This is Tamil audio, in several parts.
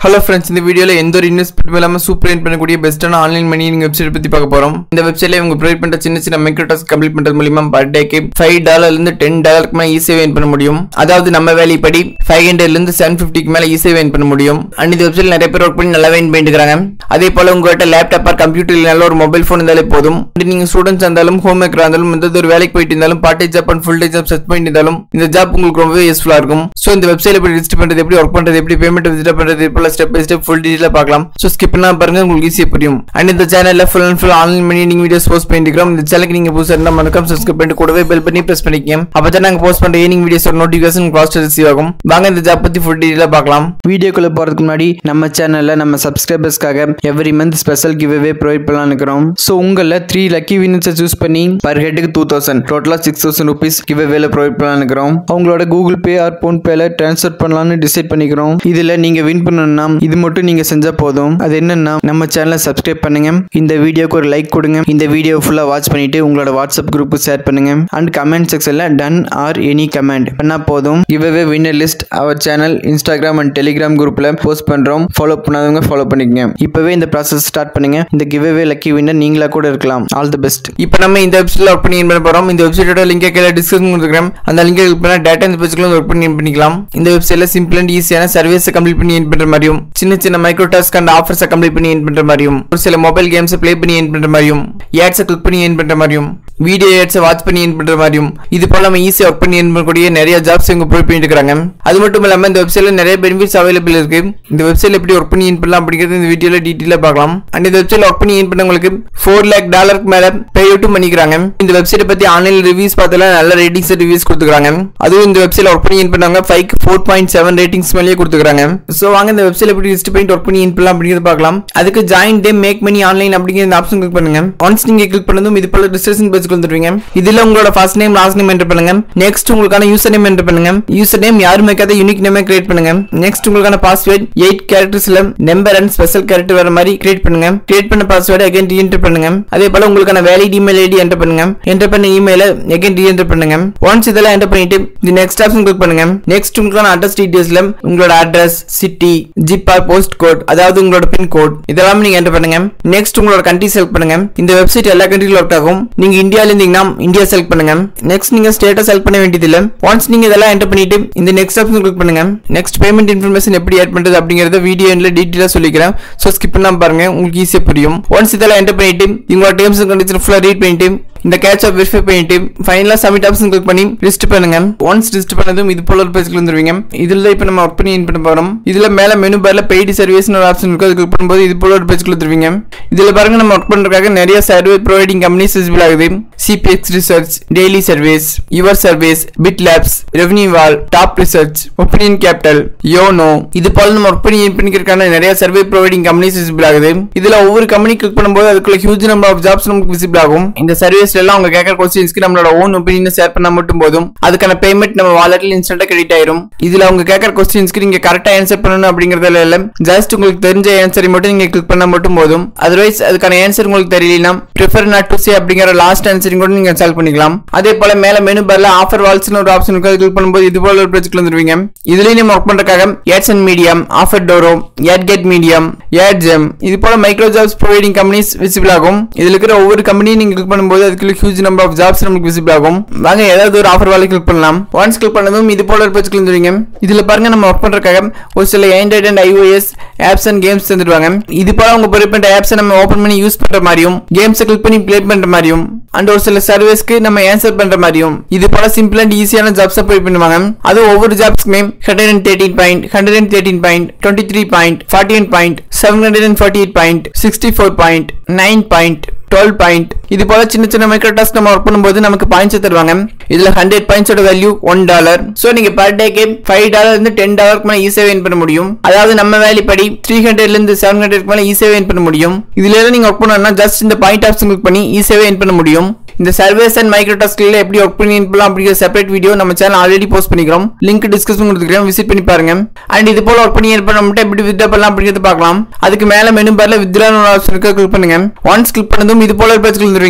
ஹலோ ஃப்ரெண்ட்ஸ் இந்த வீடியோவில் எந்த ஒரு இன்வெஸ்ட்மெண்ட் இல்லாமல் சூப்பர் என் பண்ணக்கூடிய பெஸ்ட்டான ஆன்லைன் மணி நீங்கள் வெப்சைட் பற்றி பார்க்க போகிறோம் இந்த வெப்சைட்ல இவங்க ப்ரொவைட் பண்ணுற சின்ன சின்ன மைக்ரோ டாஸ்க் கம்ப்ளீட் பண்ணுறது மூலியமா பர் டேக்கு ஃபைவ் டாலர்லேருந்து டென் டாலருக்கு மேலே ஈஸியாக என் பண்ண முடியும் அதாவது நம்ம வேலைப்படி ஃபைவ் ஹண்ட்ரட்லேருந்து செவன் ஃபிஃப்டிக்கு மேலே ஈஸியாக என் பண்ண முடியும் அண்ட் இந்த வெப்சைட் நிறைய பேர் ஒர்க் பண்ணி நல்லாவே என் பண்ணிட்டுருக்காங்க அதே போல் உங்கள்கிட்ட லேப்டாப் ஆர் கம்ப்யூட்டர் இல்லைனாலும் ஒரு மொபைல் ஃபோன் இருந்தாலே போதும் And நீங்க ஸ்டூடெண்ட்ஸ் இருந்தாலும் ஹோம் மேக்கராக இருந்தாலும் எந்த ஒரு வேலைக்கு போயிட்டு இருந்தாலும் part time job and full time job search பண்ணிட்டு இருந்தாலும் இந்த ஜாப் உங்களுக்கு ரொம்பவே யூஸ்ஃபுல்லாக இருக்கும் ஸோ இந்த வெப்சைட் எப்படி ரிஜிஸ்டர் பண்ணுறது எப்படி ஒர்க் பண்ணுறது எப்படி பேமெண்ட் விசிட் பண்ணுறது இப்போ ஸ்டெப் பை ஸ்டெப் ஃபுல் டீட்டெயிலாக பார்க்கலாம் ஸோ ஸ்கிப் பண்ணா பாருங்க உங்களுக்கு ஈஸியாக புரியும் அண்ட் இந்த சேனலில் ஃபுல் அண்ட் ஃபுல் ஆன்லைன் பண்ணி நீங்கள் வீடியோஸ் போஸ்ட் பண்ணிருக்கோம் இந்த சேனலுக்கு நீங்கள் புதுசாக இருந்தால் மறக்காம சப்ஸ்கிரைப் பண்ணிட்டு கூடவே பெல் பண்ணி ப்ரெஸ் பண்ணிக்கோங்க அப்போ தான் நாங்கள் போஸ்ட் பண்ணுற ஏனிங் வீடியோஸ் நோட்டிஃபிகேஷன் ஃபாஸ்ட் ரிசீவ் ஆகும் வாங்க இந்த ஜாப் பற்றி ஃபுல் டீட்டெயிலாக பார்க்கலாம் வீடியோக்குள்ள போறதுக்கு முன்னாடி நம்ம சேனல்ல நம்ம சப்ஸ்கிரைபர்ஸ்க்காக every month special giveaway provide பண்ணலாம் இருக்கிறோம் ஸோ உங்களில் த்ரீ லக்கி வின்னர்ஸை சூஸ் பண்ணி பர் ஹெட்டுக்கு டூ தௌசண்ட் டோட்டலாக சிக்ஸ் தௌசண்ட் ருபீஸ் கிவ் அவேல ப்ரொவைட் பண்ணலாம் இருக்கிறோம் அவங்களோட கூகுள் பே ஆர் ஃபோன் பேல ட்ரான்ஸ்ஃபர் பண்ணலாம்னு டிசைட் பண்ணிக்கிறோம் இதில் நீங்க வின் பண்ணணும்னா இது மட்டும் நீங்க செஞ்சா போதும் அது என்னன்னா நம்ம சேனலை சப்ஸ்கிரைப் பண்ணுங்க இந்த வீடியோக்கு ஒரு லைக் கொடுங்க இந்த வீடியோ ஃபுல்லாக வாட்ச் பண்ணிட்டு உங்களோட வாட்ஸ்அப் குரூப்புக்கு ஷேர் பண்ணுங்க அண்ட் கமெண்ட் செக்ஷன்ல டன் ஆர் எனி கமெண்ட் பண்ணா போதும் giveaway winner list our channel Instagram and Telegram குரூப்ல போஸ்ட் பண்றோம் ஃபாலோ பண்ணாதவங்க ஃபாலோ பண்ணிக்கங்க இப்பவே இந்த ப்ராசஸ் ஸ்டார்ட் பண்ணுங்க இந்த கிவ்அவே லக்கி வின்னர் நீங்களா கூட இருக்கலாம் ஆல் தி பெஸ்ட் இப்போ நம்ம இந்த வெப்சைட்ல ஒர்க் பண்ணி பண்ண போறோம் இந்த வெப்சைட்டோட லிங்கை கீழே டிஸ்கிரிப்ஷன் கொடுக்குறேன் அந்த லிங்கை கிளிக் பண்ணா டேட்டா இந்த பேஜ்க்குள்ள ஒர்க் பண்ணி earn பண்ணிக்கலாம் இந்த வெப்சைட்ல சிம்பிள் அண்ட் ஈஸியான சர்வீஸை கம்ப்ளீட் பண்ணி earn பண்ற மாதிரியும் சின்ன சின்ன மைக்ரோ டாஸ்க் அண்ட் ஆஃபர்ஸை கம்ப்ளீட் பண்ணி earn பண்ற மாதிரியும் ஒரு சில மொபைல் கேம்ஸை ப்ளே பண்ணி earn பண்ற மாதிரியும் ஏட்ஸை கிளிக் பண்ணி earn பண்ற மாதிரியும் வீடியோ ஏட்ஸை வாட்ச் பண்ணி earn பண்ற மாதிரியும் இது போல நம்ம ஈஸியாக ஒர்க் பண்ணி earn பண்ணக்கூடிய நிறைய ஜாப்ஸ் இவங்க ப்ரொவைட் பண்ணிட்டு இருக்காங்க அது மட்டும் இல்லாம இந்த வெப்சைட்ல நிறைய பெனிஃபிட்ஸ் அவைலபிள் இருக்கு இந்த வெப்சைட்ல எப்படி ஒர்க் பண்ணி earn பண்ணலாம் அப்படிங்கிறது இந்த வீடியோல டீட்டெயிலாக பார்க்கலாம் அண்ட் இந்த வெப்சைட்ல ஒர்க் பண்ணி earn பண்ணவங்களுக்கு ஃபோர் லேக் டாலருக்கு மேல பே அவுட்டும் பண்ணிக்கிறாங்க இந்த வெப்சைட்டை பத்தி ஆன்லைன் ரிவ்யூஸ் பார்த்தல நல்ல ரேட்டிங்ஸ் ரிவ்யூஸ் கொடுத்துருக்காங்க அதுவும் இந்த வெப்சைட்ல ஒர்க் பண்ணி earn பண்ணவங்க five four point seven ratings மேலேயே கொடுத்துருக்காங்க ஸோ வாங்க இந்த வெப்சைட்ல எப்படி லிஸ்ட் பண்ணிட்டு ஒர்க் பண்ணி earn பண்ணலாம் அப்படிங்கிறது பார்க்கலாம் அதுக்கு join the make money online அப்படிங்கிற இந்த ஆப்ஷன் கிளிக் பண்ணுங்க ஒன்ஸ் நீங்க கிளிக் பண்ணதும் இது போல டிஸ்கிரிப்ஷன் பேஜ் வந்துருவீங்க இதுல உங்களோட first name last name enter பண்ணுங்க நெக்ஸ்ட் உங்களுக்கான யூசர் நேம் என்டர் பண்ணுங்க யூசர் நேம் யாரும் வைக்காத யூனிக் நேமே கிரியேட் பண்ணுங்க நெக்ஸ்ட் உங்களுக்கான பாஸ்வேர்ட் எயிட் கேரக்டர்ஸ்ல நம்பர் அண்ட் ஸ்பெஷல் கேரக்டர் வர மாதிரி கிரியேட் பண்ணுங்க கிரியேட் பண்ண பாஸ்வேர்டு அகைன் ரீஎன்டர் பண்ணுங்க அதே போல உங்களுக்கான வேலிட் இமெயில் ஐடி என்டர் பண்ணுங்க என்டர் பண்ண இமெயில அகைன் ரீஎன்டர் பண்ணுங்க ஒன்ஸ் இதெல்லாம் என்டர் பண்ணிட்டு இந்த நெக்ஸ்ட் ஆப்ஷன் கிளிக் பண்ணுங்க நெக்ஸ்ட் உங்களுக்கான அட்ரஸ் டீடைல்ஸ்ல உங்களோட address city zip or post code அதாவது உங்களோட பின் கோட் இதெல்லாம் நீங்க என்டர் பண்ணுங்க நெக்ஸ்ட் உங்களோட கண்ட்ரி செலக்ட் பண்ணுங்க இந்த வெப்சைட் எல்லா கண்ட்ரிலும் ஒர்க் ஆகும் நீங்க இந்தியால இருந்தீங்கன்னா இந்தியா செலக்ட் பண்ணுங்க நெக்ஸ்ட் நீங்க ஸ்டேட்டை செலக்ட் பண்ண வேண்டியது இல்ல ஒன்ஸ் நீங்க இதெல்லாம் என்டர் பண்ணிட்டு இந்த நெக்ஸ்ட் ஆப்ஷன் கிளிக் பண்ணுங்க நெக்ஸ்ட் பேமெண்ட் இன்ஃபர்மேஷன் எப்படி ஆட் பண்றது அப்படிங்கறத வீடியோ எண்ட்ல டீடைலா சொல்லிக்கிறேன் சோ ஸ்கிப் பண்ணாம பாருங்க உங்களுக்கு ஈஸியா புரியும் ஒன்ஸ் இதெல்லாம் என்டர் பண்ணிட்டு உங்களோட டேர்ம்ஸ் அண்ட் கண்டிஷன் ஃபுல்லா ரீட் பண்ணிட்டு இந்த கேட்ச் ஆப் வெரிஃபை பண்ணிட்டு ஃபைனலா சப்மிட் ஆப்ஷன் கிளிக் பண்ணி லிஸ்ட் பண்ணுங்க ஒன்ஸ் லிஸ்ட் பண்ணதும் இது போல ஒரு பேஜ்க்கு வந்துருவீங்க இதுல இப்போ நம்ம ஒர்க் பண்ணி இன் பண்ண போறோம் இதுல மேல மெனு பார்ல பெய்டு சர்வீஸ்னு ஒரு ஆப்ஷன் இருக்கு அது கிளிக் பண்ணும்போது இது போல ஒரு பேஜ்க்கு வந்துருவீங்க இதுல பாருங்க நம்ம ஒர்க் பண்றதுக்காக நிறைய சர்வே ப்ரொவைடிங் கம்பெனிஸ் விசிபிள் ஆகுது CPX research daily service your service bit labs revenue wall top research opinion capital யோனோ இது போல நம்ம ஒர்க் பண்ணி இன் பண்ணிக்கிறதுக்கான நிறைய சர்வே ப்ரொவைடிங் கம்பெனிஸ் விசிபிள் ஆகுது இதுல ஒவ்வொரு கம்பெனி கிளிக் பண்ணும்போது அதுக்குள்ள ஹியூஜ் நம்பர் ஆஃப் ஜாப்ஸ் நமக்கு விசிபிள் ஆகும் இந்த சர்வீஸ்ல எல்லாம் அவங்க கேட்கற கொஸ்டின்ஸ்க்கு நம்மளோட ஓன் ஒப்பீனியன் ஷேர் பண்ணா மட்டும் போதும் அதுக்கான பேமெண்ட் நம்ம வாலெட்ல இன்ஸ்டன்டா கிரெடிட் ஆயிரும் இதுல அவங்க கேட்கற கொஸ்டின்ஸ்க்கு நீங்க கரெக்டா ஆன்சர் பண்ணணும் அப்படிங்கறதுல இல்ல ஜஸ்ட் உங்களுக்கு தெரிஞ்ச ஆன்சரை மட்டும் நீங்க கிளிக் பண்ணா மட்டும் போதும் அதர்வைஸ் அதுக்கான ஆன்சர் உங்களுக்கு தெரியலனா ப்ரிஃபர் நாட் டு சே அப்படிங்கிற லாஸ்ட் ஆன்சரிங் கூட நீங்க செலக்ட் பண்ணிக்கலாம் அதே போல மேல மெனு பார்ல ஆஃபர் வால்ஸ்னு ஒரு ஆப்ஷன் இருக்கு அது கிளிக் பண்ணும்போது இது போல ஒரு பேஜ்க்கு வந்துருவீங்க இதுலயும் நம்ம ஒர்க் பண்றதுக்காக ads and medium OfferToro AdGate medium AdGem இது போல micro jobs providing companies visible ஆகும் இதுல இருக்கிற ஒவ்வொரு கம்பெனியும் நீங்க கிளிக் பண்ணும்போது அதுக்குள்ள ஹியூஜ் நம்பர் ஆஃப் ஜாப்ஸ் நமக்கு விசிபிள் ஆகும் வாங்க ஏதாவது ஒரு ஆஃபர் வாலை கிளிக் பண்ணலாம் ஒன்ஸ் கிளிக் பண்ணதும் இது போல ஒரு பேஜ்க்கு வந்துருவீங்க இதுல பாருங்க நம்ம ஒர்க் பண்றதுக்காக ஒரு சில Android and iOS apps and games தந்துடுவாங்க இது போல உங்க ப்ரொவைட் பண்ற ஆப்ஸை நம்ம ஓபன் பண்ணி யூஸ் பண்ற மாதிரியும் கேம்ஸை கிளிக் பண்ணி ப்ளே பண்ற மாதிரியும் அண்ட் ஒரு சில சர்வீஸ்க்கு நம்ம ஆன்சர் பண்ற மாதிரியும் இது போல சிம்பிள் அண்ட் ஈஸியான ஜாப்ஸை ப்ரொவைட் பண்ணுவாங்க அது ஒவ்வொரு ஜாப்ஸ்க்குமே hundred and thirteen point hundred and thirteen point twenty three point forty one point seven hundred and forty eight point sixty four point nine point twelve point இது போல சின்ன சின்ன மைக்ரோ டாஸ்க் நம்ம ஒர்க் பண்ணும்போது நமக்கு பாயிண்ட்ஸ் தருவாங்க இதுல ஹண்ட்ரட் பாயிண்ட்ஸோட வேல்யூ ஒன் டாலர் சோ நீங்க பர் டேக்கு ஃபைவ் டாலர் இருந்து டென் டாலருக்கு மேல ஈஸியாக வின் பண்ண முடியும் அதாவது நம்ம வேலி படி த்ரீ ஹண்ட்ரட்ல இருந்து செவன் ஹண்ட்ரட்க்கு மேல ஈஸியாக வின் பண்ண முடியும் இதுல எல்லாம் நீங்க ஒர்க் பண்ணணும்னா ஜஸ்ட் இந்த பாயிண்ட் ஆப்ஷன் கிளிக் பண்ணி ஈஸியாக வின் பண்ண முடியும் இந்த சர்வேஸ் அண்ட் மைக்ரோ டாஸ்க்ல எப்படி ஒர்க் பண்ணி பண்ணலாம் அப்படிங்கிற செப்பரேட் வீடியோ நம்ம சேனல் ஆல்ரெடி போஸ்ட் பண்ணிக்கிறோம் லிங்க் டிஸ்கிரிப்ஷன் கொடுத்துக்கிறோம் விசிட் பண்ணி பாருங்க அண்ட் இது போல ஒர்க் பண்ணி பண்ண மட்டும் எப்படி வித்ரா பண்ணலாம் அப்படிங்கிறது பார்க்கலாம் அதுக்கு மேல மெனு பார்ல வித்ரா ஆப்ஷன் இருக்கு கிளிக் பண்ணுங்க ஒன்ஸ் கிளிக் பண்ணதும் இது போல பேஜ் வந்துருவீங்க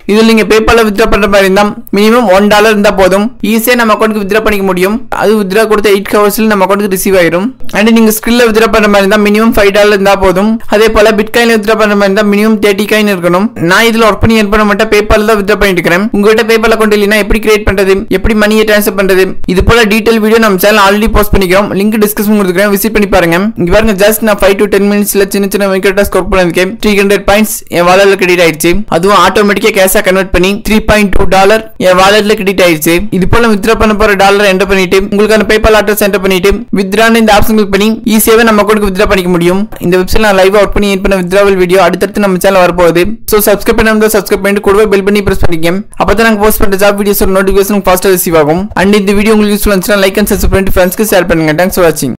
இதுல நீங்க பேபால வித்ரா பண்ற மாதிரி இருந்தா மினிமம் ஒன் டாலர் இருந்தா போதும் ஈஸியா நம்ம அக்கௌண்ட்க்கு வித்ரா பண்ணிக்க முடியும் அது வித்ரா கொடுத்த எயிட் ஹவர்ஸ்ல நம்ம அக்கௌண்ட்க்கு ரிசீவ் ஆயிரும் அண்ட் நீங்க ஸ்கில்ல வித்ரா பண்ற மாதிரி இருந்தா மினிமம் ஃபைவ் டாலர் இருந்தா போதும் அதே போல பிட்காயின்ல வித்ரா பண்ற மாதிரி இருந்தா மினிமம் தேர்ட்டி காயின் இருக்கணும் நான் இதுல ஒர்க் பண்ணி ஏன் பண்ண மாட்டேன் பேபால் தான் வித்ரா பண்ணிட்டு இருக்கிறேன் உங்ககிட்ட பேபால் அக்கௌண்ட் இல்லைன்னா எப்படி கிரியேட் பண்றது எப்படி மணியை ட்ரான்ஸ்ஃபர் பண்றது இது போல டீடைல் வீடியோ நம்ம சேனல் ஆல்ரெடி போஸ்ட் பண்ணிக்கிறோம் லிங்க் டிஸ்கிரிப்ஷன் கொடுத்துக்கிறேன் விசிட் பண்ணி பாருங்க இங்க பாருங்க ஜஸ்ட் நான் ஃபைவ் டு டென் மினிட்ஸ்ல சின்ன சின்ன மைக்ரோ ஸ்கோர் பண்ணிருக்கேன் த்ரீ ஹண்ட்ரட் பாயிண்ட்ஸ் என் வாலெட்ல கிரெடிட் ஆயிடுச்சு அதுவும் ஆட்டோமேட்டிக்கா கேஷா கன்வெர்ட் பண்ணி த்ரீ பாயிண்ட் டூ டாலர் என் வாலெட்ல கிரெடிட் ஆயிடுச்சு இது போல வித்ரா பண்ண போற டாலர் என்டர் பண்ணிட்டு உங்களுக்கான பேபால் அட்ரஸ் என்டர் பண்ணிட்டு வித்ரான்னு இந்த ஆப்ஷன் கிளிக் பண்ணி ஈஸியாவே நம்ம அக்கௌண்ட்க்கு வித்ரா பண்ணிக்க முடியும் இந்த வெப்சைட்ல நான் லைவா ஒர்க் பண்ணி ஏன் பண்ண வித்ராவல் வீடியோ அடுத்தடுத்து நம்ம சேனல் வரப்போகுது ஸோ சப்ஸ்கிரைப் பண்ணாம சப்ஸ்கிரைப் பண்ணிட்டு கூடவே பெல் பண்ணி பிரஸ் பண்ணிக்கங்க அப்பதான் நாங்க போஸ்ட் பண்ற ஜாப் வீடியோஸ் நோட்டிஃபிகேஷன் ஃபாஸ்டா ரிசீவ் ஆகும் அண்ட் இந்த வீடியோ உங்களுக்கு யூஸ்ஃபுல் இருந்துச்சுன்னா லைக் அண்ட் சப்ஸ்கிரைப் பண்ணிட்டு ஃப்ரெண்ட்ஸ்க்கு ஷேர் பண்ணுங்க தேங்க்ஸ் ஃபார் வாட்சிங்